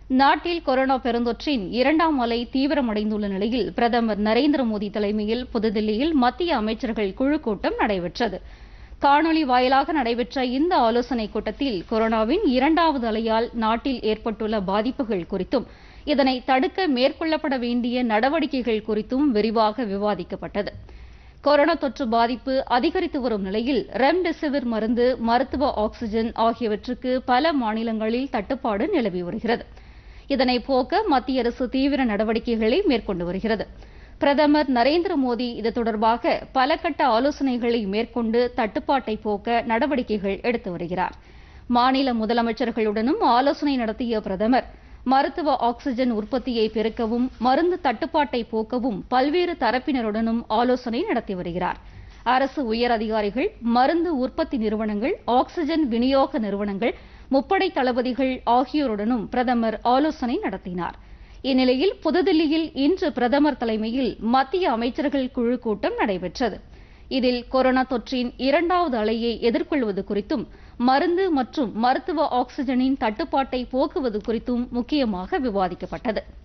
நாட்டில் கொரோனா பெருந்தொற்றின் இரண்டாம் அலை தீவிரமடைந்துள்ள நிலையில் பிரதமர் நரேந்திர மோடி தலைமையில் புதுதில்லியில் மத்திய அமைச்சர்கள் குழு கூட்டம் நடைபெற்றது காணொலி வாயிலாக நடைபெற்ற இந்த ஆலோசனைக் கூட்டத்தில் கொரோனாவின் இரண்டாவது அலையால் நாட்டில் ஏற்பட்டுள்ள பாதிப்புகள் குறித்தும் இதனை தடுக்க மேற்கொள்ளப்பட வேண்டிய நடவடிக்கைகள் குறித்தும் விரிவாக விவாதிக்கப்பட்டது கொரோனா தொற்று பாதிப்பு அதிகரித்து வரும் நிலையில் ரெம்டெசிவிர் மருந்து மருத்துவ ஆக்ஸிஜன் ஆகியவற்றுக்கு பல மாநிலங்களில் தட்டுப்பாடு நிலவி வருகிறது இதனை போக்க மத்திய அரசு தீவிர நடவடிக்கைகளை மேற்கொண்டு வருகிறது பிரதமர் நரேந்திர மோடி இது தொடர்பாக பல கட்ட ஆலோசனைகளை மேற்கொண்டு தட்டுப்பாட்டை போக்க நடவடிக்கைகள் எடுத்து வருகிறார் மாநில முதலமைச்சர்களுடனும் ஆலோசனை நடத்திய பிரதமர் மருத்துவ ஆக்ஸிஜன் உற்பத்தியை பெருக்கவும் மருந்து தட்டுப்பாட்டை போக்கவும் பல்வேறு தரப்பினருடனும் ஆலோசனை நடத்தி வருகிறார் அரசு உயர் அதிகாரிகள் மருந்து உற்பத்தி நிறுவனங்கள் ஆக்ஸிஜன் விநியோக நிறுவனங்கள் முப்படை தளபதிகள் ஆகியோருடனும் பிரதமர் ஆலோசனை நடத்தினார் இந்நிலையில் புதுதில்லியில் இன்று பிரதமர் தலைமையில் மத்திய அமைச்சர்கள் குழு கூட்டம் நடைபெற்றது இதில் கொரோனா தொற்றின் இரண்டாவது அலையை எதிர்கொள்வது குறித்தும் மருந்து மற்றும் மருத்துவ ஆக்ஸிஜனின் தட்டுப்பாட்டை போக்குவது குறித்தும் முக்கியமாக விவாதிக்கப்பட்டது